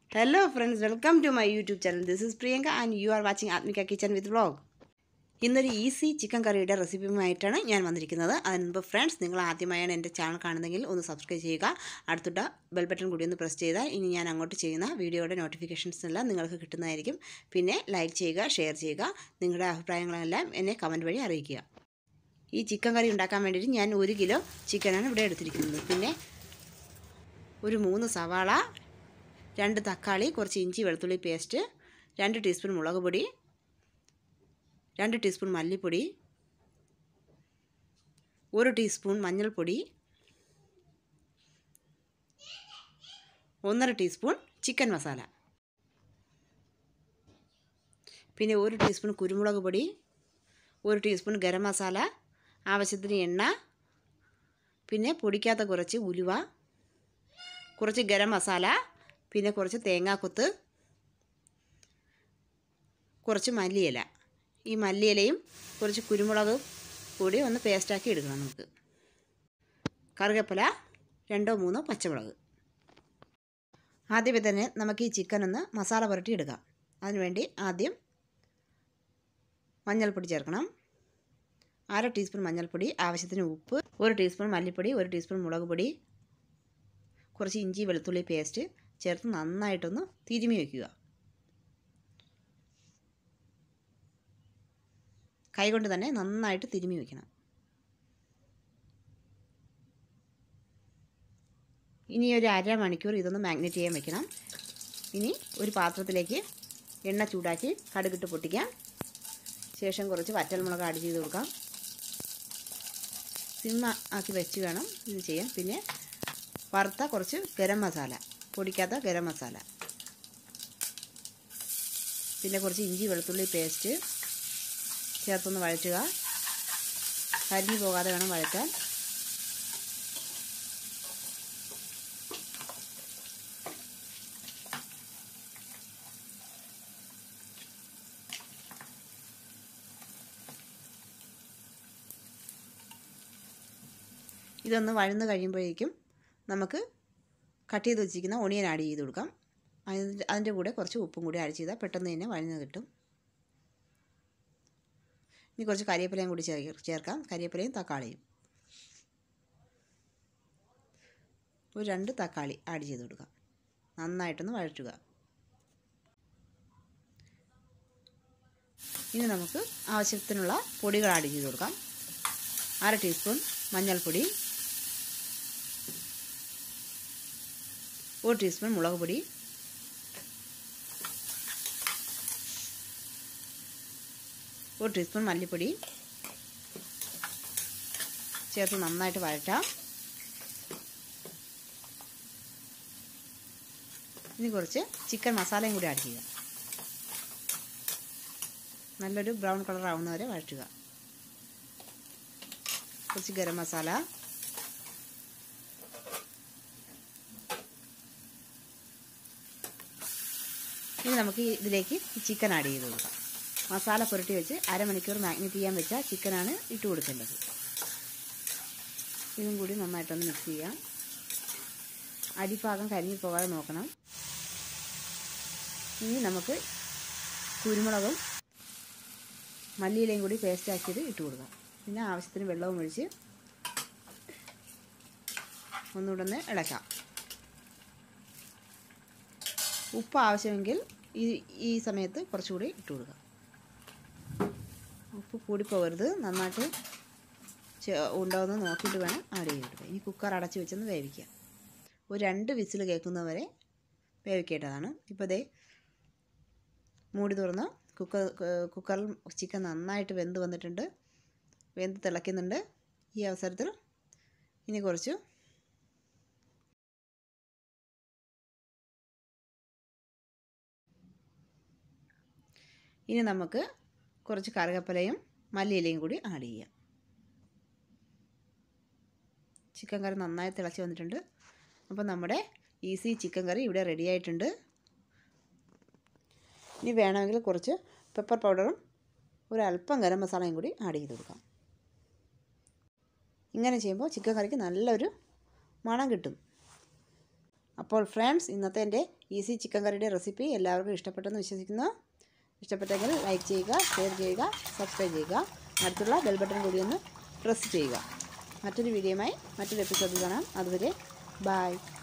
Hello friends, welcome to my YouTube channel. This is Priyanka and you are watching Atmika Kitchen with Vlog. ഇന്നൊരു easy chicken കറിയുടെ റെസിപ്പിയുമായിട്ടാണ് ഞാൻ വന്നിരിക്കുന്നത് അതിന് മുമ്പ് ഫ്രണ്ട്സ് നിങ്ങൾ ആദ്യമായാണ് എൻ്റെ ചാനൽ കാണുന്നതെങ്കിൽ ഒന്ന് സബ്സ്ക്രൈബ് ചെയ്യുക അടുത്തിട്ട ബെൽ ബട്ടൺ കൂടി ഒന്ന് പ്രസ് ചെയ്താൽ ഇനി ഞാൻ അങ്ങോട്ട് ചെയ്യുന്ന വീഡിയോയുടെ നോട്ടിഫിക്കേഷൻസ് എല്ലാം നിങ്ങൾക്ക് കിട്ടുന്നതായിരിക്കും പിന്നെ ലൈക്ക് ചെയ്യുക ഷെയർ ചെയ്യുക നിങ്ങളുടെ അഭിപ്രായങ്ങളെല്ലാം എന്നെ കമൻറ്റ് വഴി അറിയിക്കുക ഈ ചിക്കൻ കറി ഉണ്ടാക്കാൻ വേണ്ടിയിട്ട് ഞാൻ ഒരു കിലോ ചിക്കനാണ് ഇവിടെ എടുത്തിരിക്കുന്നത് പിന്നെ ഒരു മൂന്ന് സവാള രണ്ട് തക്കാളി കുറച്ച് ഇഞ്ചി വെളുത്തുള്ളി പേസ്റ്റ് രണ്ട് ടീസ്പൂൺ മുളക് പൊടി രണ്ട് ടീസ്പൂൺ മല്ലിപ്പൊടി ഒരു ടീസ്പൂൺ മഞ്ഞൾപ്പൊടി ഒന്നര ടീസ്പൂൺ ചിക്കൻ മസാല പിന്നെ ഒരു ടീസ്പൂൺ കുരുമുളക് പൊടി ഒരു ടീസ്പൂൺ ഗരം മസാല ആവശ്യത്തിന് എണ്ണ പിന്നെ പൊടിക്കാത്ത കുറച്ച് ഉലുവ കുറച്ച് ഗരം മസാല പിന്നെ കുറച്ച് തേങ്ങാക്കൊത്ത് കുറച്ച് മല്ലിയില ഈ മല്ലിയിലയും കുറച്ച് കുരുമുളക് കൂടി ഒന്ന് പേസ്റ്റാക്കി എടുക്കണം നമുക്ക് കറുകപ്പല രണ്ടോ മൂന്നോ പച്ചമുളക് ആദ്യമേ തന്നെ നമുക്ക് ഈ ചിക്കൻ ഒന്ന് മസാല പുരട്ടി എടുക്കാം അതിനുവേണ്ടി ആദ്യം മഞ്ഞൾപ്പൊടി ചേർക്കണം അര ടീസ്പൂൺ മഞ്ഞൾപ്പൊടി ആവശ്യത്തിന് ഉപ്പ് ഒരു ടീസ്പൂൺ മല്ലിപ്പൊടി ഒരു ടീസ്പൂൺ മുളക് പൊടി കുറച്ച് ഇഞ്ചി വെളുത്തുള്ളി പേസ്റ്റ് ചേർത്ത് നന്നായിട്ടൊന്ന് തിരുമി വയ്ക്കുക കൈകൊണ്ട് തന്നെ നന്നായിട്ട് തിരുമി വയ്ക്കണം ഇനി ഒരു അരമണിക്കൂർ ഇതൊന്ന് മാഗ്നേറ്റ് ചെയ്യാൻ വെക്കണം ഇനി ഒരു പാത്രത്തിലേക്ക് എണ്ണ ചൂടാക്കി കടുകിട്ട് പൊട്ടിക്കാം ശേഷം കുറച്ച് വറ്റൽമുളക് ആഡ് ചെയ്ത് കൊടുക്കാം സിമ്മ ആക്കി വെച്ച് വേണം ഇത് ചെയ്യാൻ പിന്നെ വറുത്ത കുറച്ച് ഗരം മസാല പൊടിക്കാത്ത ഗരം മസാല പിന്നെ കുറച്ച് ഇഞ്ചി വെളുത്തുള്ളി പേസ്റ്റ് ചേർത്തൊന്ന് വഴറ്റുക കരിഞ്ഞു പോകാതെ വേണം വഴറ്റാൻ ഇതൊന്ന് വഴന്ന് കഴിയുമ്പോഴേക്കും നമുക്ക് കട്ട് ചെയ്ത് വെച്ചിരിക്കുന്ന ഒണിയൻ ആഡ് ചെയ്ത് കൊടുക്കാം അതിൻ്റെ അതിൻ്റെ കൂടെ കുറച്ച് ഉപ്പും കൂടി ആഡ് ചെയ്താൽ പെട്ടെന്ന് തന്നെ വഴന്ന് കിട്ടും ഇനി കുറച്ച് കരിവേപ്പിലയും കൂടി ചേർ ചേർക്കാം കരിവേപ്പിലയും തക്കാളിയും ഒരു രണ്ട് തക്കാളി ആഡ് ചെയ്ത് കൊടുക്കാം നന്നായിട്ടൊന്ന് വഴറ്റുക ഇനി നമുക്ക് ആവശ്യത്തിനുള്ള പൊടികൾ ആഡ് ചെയ്ത് കൊടുക്കാം അര ടീസ്പൂൺ മഞ്ഞൾപ്പൊടി ഒരു ടീസ്പൂൺ മുളക് പൊടി ഒരു ടീസ്പൂൺ മല്ലിപ്പൊടി ചേർത്ത് നന്നായിട്ട് വഴറ്റാം ഇനി കുറച്ച് ചിക്കൻ മസാലയും കൂടി ആഡ് ചെയ്യുക നല്ലൊരു ബ്രൗൺ കളർ ആവുന്നവരെ വഴറ്റുക കുറച്ച് ഗരം മസാല ഇനി നമുക്ക് ഇതിലേക്ക് ചിക്കൻ ആഡ് ചെയ്ത് കൊടുക്കാം മസാല പുരട്ടി വെച്ച് അരമണിക്കൂർ മാഗ്നേറ്റ് ചെയ്യാൻ വെച്ചാൽ ചിക്കനാണ് ഇട്ട് കൊടുക്കേണ്ടത് ഇതും കൂടി നന്നായിട്ടൊന്ന് മിക്സ് ചെയ്യാം അടിഭാഗം കരിഞ്ഞു പോകാതെ നോക്കണം ഇനി നമുക്ക് കുരുമുളകും മല്ലിയിലയും കൂടി പേസ്റ്റ് ആക്കിയത് ഇട്ട് കൊടുക്കാം പിന്നെ ആവശ്യത്തിന് വെള്ളവും ഒഴിച്ച് ഒന്നുകൂടെ ഒന്ന് ഇളക്കാം ഉപ്പ് ആവശ്യമെങ്കിൽ ഈ ഈ സമയത്ത് കുറച്ചുകൂടി ഇട്ട് കൊടുക്കാം ഉപ്പ് കൂടിപ്പോകരുത് നന്നായിട്ട് ഉണ്ടാവുന്ന നോക്കിയിട്ട് വേണം ആഡ് ചെയ്ത് കൊടുക്കുക ഇനി കുക്കർ അടച്ച് വെച്ചൊന്ന് വേവിക്കുക ഒരു രണ്ട് വിസിൽ കേൾക്കുന്നവരെ വേവിക്കേണ്ടതാണ് ഇപ്പോൾ ദേ മൂടി തുറന്ന് കുക്കർ കുക്കറിൽ ചിക്കൻ നന്നായിട്ട് വെന്ത് വന്നിട്ടുണ്ട് വെന്ത് തിളയ്ക്കുന്നുണ്ട് ഈ അവസരത്തിൽ ഇനി കുറച്ച് ഇനി നമുക്ക് കുറച്ച് കറുകപ്പലയും മല്ലിയിലയും കൂടി ആഡ് ചെയ്യാം ചിക്കൻ കറി നന്നായി തിളച്ച് വന്നിട്ടുണ്ട് അപ്പോൾ നമ്മുടെ ഈസി ചിക്കൻ കറി ഇവിടെ റെഡി ആയിട്ടുണ്ട് ഇനി വേണമെങ്കിൽ കുറച്ച് പെപ്പർ പൗഡറും ഒരു അല്പം ഗരം മസാലയും കൂടി ആഡ് ചെയ്ത് കൊടുക്കാം ഇങ്ങനെ ചെയ്യുമ്പോൾ ചിക്കൻ കറിക്ക് നല്ലൊരു മണം കിട്ടും അപ്പോൾ ഫ്രണ്ട്സ് ഇന്നത്തെ എൻ്റെ ഈസി ചിക്കൻ കറിയുടെ റെസിപ്പി എല്ലാവർക്കും ഇഷ്ടപ്പെട്ടെന്ന് വിശ്വസിക്കുന്നു ഇഷ്ടപ്പെട്ടെങ്കിൽ ലൈക്ക് ചെയ്യുക ഷെയർ ചെയ്യുക സബ്സ്ക്രൈബ് ചെയ്യുക അടുത്തുള്ള ബെൽ ബട്ടൺ കൂടി ഒന്ന് പ്രസ് ചെയ്യുക മറ്റൊരു വീഡിയോയുമായി മറ്റൊരു എപ്പിസോഡിൽ കാണാം അതുവരെ ബായ്